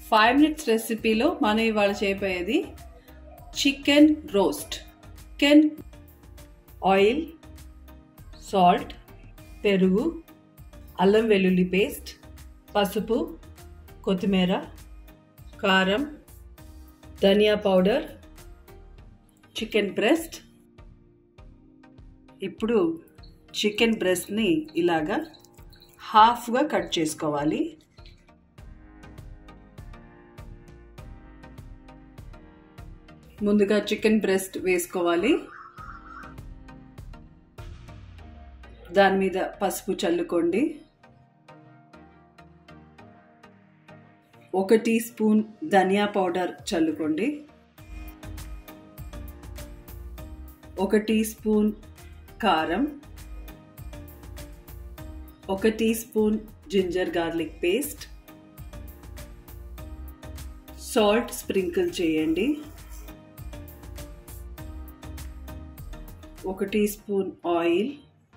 five minutes రెసిపీలో మనం ఇవాళ చేయబోయేది chicken roast chicken oil salt పెరుగు అల్లం వెల్లుల్లి పేస్ట్ పసుపు కొత్తిమీర కారం ధనియా పౌడర్ చికెన్ బ్రెస్ట్ ఇప్పుడు చికెన్ బ్రెస్ట్ని ఇలాగా హాఫ్గా కట్ చేసుకోవాలి ముందుగా చికెన్ బ్రెస్ట్ వేసుకోవాలి దాని మీద పసుపు చల్లుకోండి ఒక టీ స్పూన్ ధనియా పౌడర్ చల్లుకోండి ఒక టీ స్పూన్ కారం ఒక teaspoon ginger garlic paste salt sprinkle చేయండి ఒక టీ స్పూన్ ఆయిల్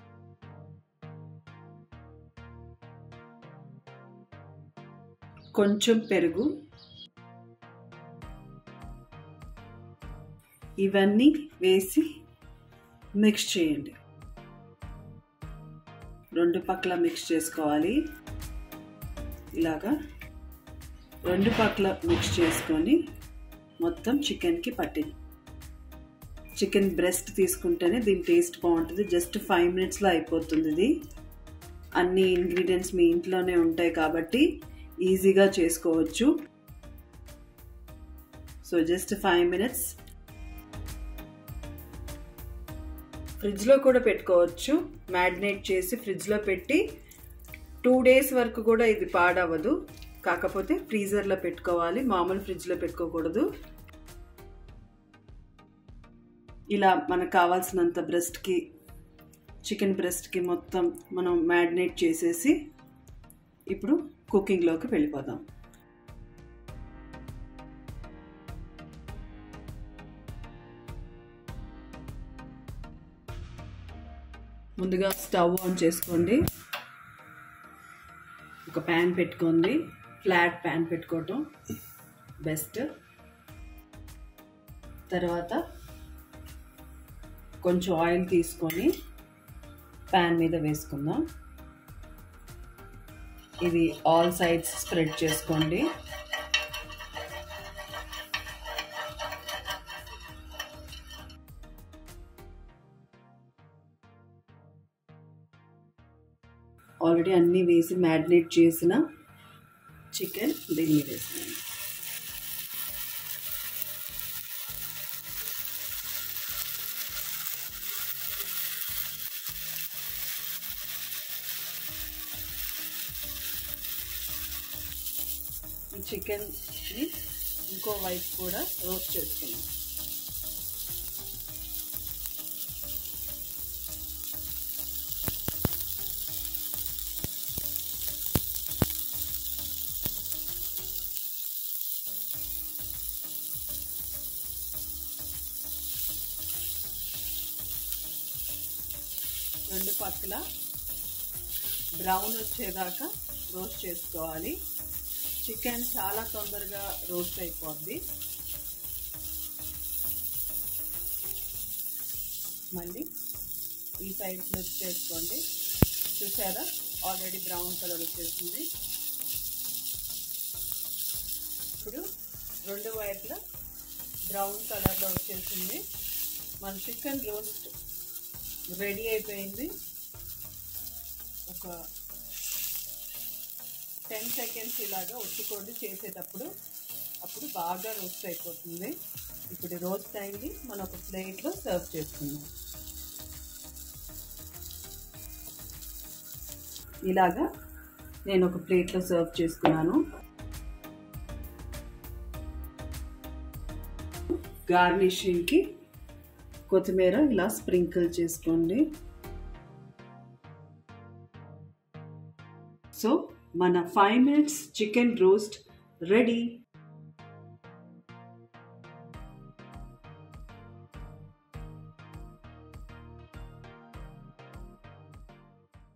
కొంచెం పెరుగు ఇవన్నీ వేసి మిక్స్ చేయండి రెండు పక్కల మిక్స్ చేసుకోవాలి ఇలాగా రెండు పక్కల మిక్స్ చేసుకొని మొత్తం చికెన్కి పట్టింది చికెన్ బ్రెస్ట్ తీసుకుంటేనే దీని టేస్ట్ బాగుంటుంది జస్ట్ ఫైవ్ మినిట్స్లో అయిపోతుంది ఇది అన్ని ఇంగ్రీడియంట్స్ మీ ఇంట్లోనే ఉంటాయి కాబట్టి ఈజీగా చేసుకోవచ్చు సో జస్ట్ ఫైవ్ మినిట్స్ ఫ్రిడ్జ్లో కూడా పెట్టుకోవచ్చు మ్యారినేట్ చేసి ఫ్రిడ్జ్లో పెట్టి టూ డేస్ వరకు కూడా ఇది పాడవదు కాకపోతే ఫ్రీజర్లో పెట్టుకోవాలి మామూలు ఫ్రిడ్జ్లో పెట్టుకోకూడదు ఇలా మనకు కావాల్సినంత బ్రెస్ట్కి చికెన్ బ్రెస్ట్కి మొత్తం మనం మ్యారినేట్ చేసేసి ఇప్పుడు కుకింగ్లోకి వెళ్ళిపోదాం ముందుగా స్టవ్ ఆన్ చేసుకోండి ఒక ప్యాన్ పెట్టుకోండి ఫ్లాట్ ప్యాన్ పెట్టుకోవటం బెస్ట్ తర్వాత కొంచెం ఆయిల్ తీసుకొని ప్యాన్ మీద వేసుకుందాం ఇది ఆల్ సైడ్స్ స్ప్రెడ్ చేసుకోండి ఆల్రెడీ అన్నీ వేసి మ్యారినేట్ చేసిన చికెన్ దీని మీద వేసుకోండి ఈ చికెన్ని ఇంకో వైపు కూడా రోస్ట్ చేసుకున్నాం రెండు పక్కల బ్రౌన్ వచ్చేదాకా రోస్ట్ చేసుకోవాలి చికెన్ చాలా తొందరగా రోస్ట్ అయిపోద్ది మళ్ళీ ఈ సైడ్ ఫ్లిప్ చేసుకోండి చూసారా ఆల్రెడీ బ్రౌన్ కలర్ వచ్చేసింది ఇప్పుడు రెండు వైపుల బ్రౌన్ కలర్లో వచ్చేసింది మన చికెన్ రోస్ట్ రెడీ అయిపోయింది ఒక టెన్ సెకండ్స్ ఇలాగా ఒత్తుకోండి చేసేటప్పుడు అప్పుడు బాగా రోస్ట్ అయిపోతుంది ఇప్పుడు రోస్ట్ అయింది మనం ఒక ప్లేట్లో సర్వ్ చేసుకుందాం ఇలాగా నేను ఒక ప్లేట్లో సర్వ్ చేసుకున్నాను గార్నిషింగ్కి కొత్తిమీర ఇలా స్ప్రింకిల్ చేసుకోండి సో మన five minutes chicken roast ready